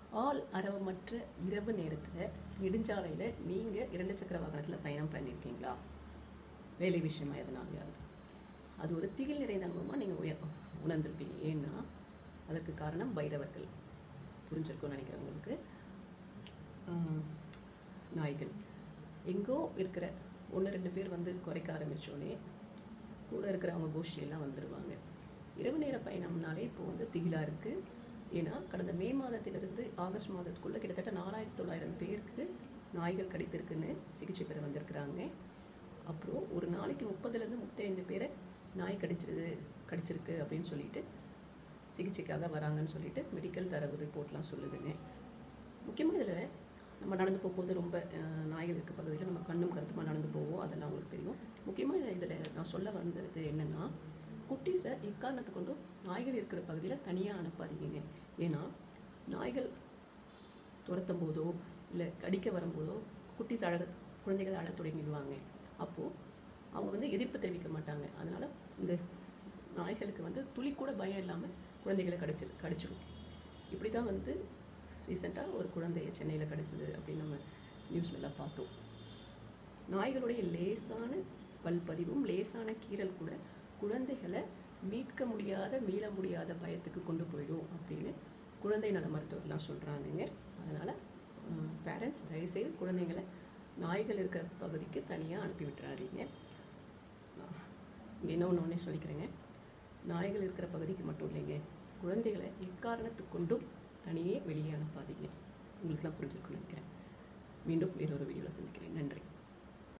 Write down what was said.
ஆள் அரவமற்ற இரவு நேரத்தில் நெடுஞ்சாலையில் நீங்கள் இரண்டு சக்கர வாகனத்தில் பயணம் பண்ணியிருக்கீங்களா வேலை விஷயமா எதனாலையாவது அது ஒரு திகில் நிறைந்த அனுபவமாக நீங்கள் உயர் உணர்ந்திருப்பீங்க ஏன்னா அதற்கு காரணம் பைரவர்கள் புரிஞ்சிருக்கும்னு நினைக்கிறேன் உங்களுக்கு ஆஹ், நாய்கள் எங்கோ இருக்கிற ஒன்று ரெண்டு பேர் வந்து குறைக்க ஆரம்பித்தோடனே கூட இருக்கிறவங்க கோஷ்டியெல்லாம் வந்துடுவாங்க இரவு நேர பயணம்னாலே இப்போ வந்து திகிலாக இருக்குது ஏன்னா கடந்த மே மாதத்திலிருந்து ஆகஸ்ட் மாதத்துக்குள்ளே கிட்டத்தட்ட நாலாயிரத்தி தொள்ளாயிரம் பேருக்கு நாய்கள் கடித்திருக்குன்னு சிகிச்சை பெற வந்திருக்கிறாங்க அப்புறம் ஒரு நாளைக்கு முப்பதுலேருந்து முப்பத்தைந்து பேரை நாய் கடிச்சிருது கடிச்சிருக்கு அப்படின்னு சொல்லிட்டு சிகிச்சைக்காக வராங்கன்னு சொல்லிட்டு மெடிக்கல் தரவு ரிப்போர்ட்லாம் சொல்லுதுங்க முக்கியமாக இதில் நம்ம நடந்து போகும்போது ரொம்ப அஹ், நாய்கள் இருக்க பகுதியில் நம்ம கண்ணும் கருத்துமாக நடந்து போவோம் அதெல்லாம் உங்களுக்கு தெரியும் முக்கியமாக இதில் நான் சொல்ல வந்தது என்னென்னா குட்டீஸை எக்காரணத்தை கொண்டும் நாய்கள் இருக்கிற பகுதியில் தனியாக அனுப்பாதீங்க ஏன்னா நாய்கள் துரத்தும் போதோ இல்லை கடிக்க வரும்போதோ குட்டீஸ் அழக குழந்தைகள் அழத் தொடங்கிடுவாங்க அப்போது அவங்க வந்து எதிர்ப்பு தெரிவிக்க மாட்டாங்க அதனால் இந்த நாய்களுக்கு வந்து துளி கூட பயம் இல்லாமல் குழந்தைகளை கடிச்சிரு கடிச்சிடும் இப்படி தான் வந்து ரீசெண்டாக ஒரு குழந்தைய சென்னையில் கடிச்சது அப்படின்னு நம்ம நியூஸ்லலாம் பார்த்தோம் நாய்களுடைய லேசான பல்பதிவும் லேசான கீறல் கூட குழந்தைகளை மீட்க முடியாத மீள முடியாத பயத்துக்கு கொண்டு போயிடும் அப்படின்னு குழந்தை நல மருத்துவர்லாம் சொல்கிறாங்கங்க அதனால் பேரண்ட்ஸ் தயவுசெய்து குழந்தைங்களை நாய்கள் இருக்கிற பகுதிக்கு தனியாக அனுப்பி விட்டுறாதீங்க இங்கே என்ன ஒன்று ஒன்றே சொல்லிக்கிறேங்க நாய்கள் இருக்கிற பகுதிக்கு மட்டும் இல்லைங்க குழந்தைகளை எக்காரணத்துக்கு கொண்டும் தனியே வெளியே அனுப்பாதீங்க உங்களுக்குலாம் புரிஞ்சிருக்கும்னு நினைக்கிறேன் மீண்டும் வேறொரு வீடியோவில் சந்திக்கிறேன் நன்றி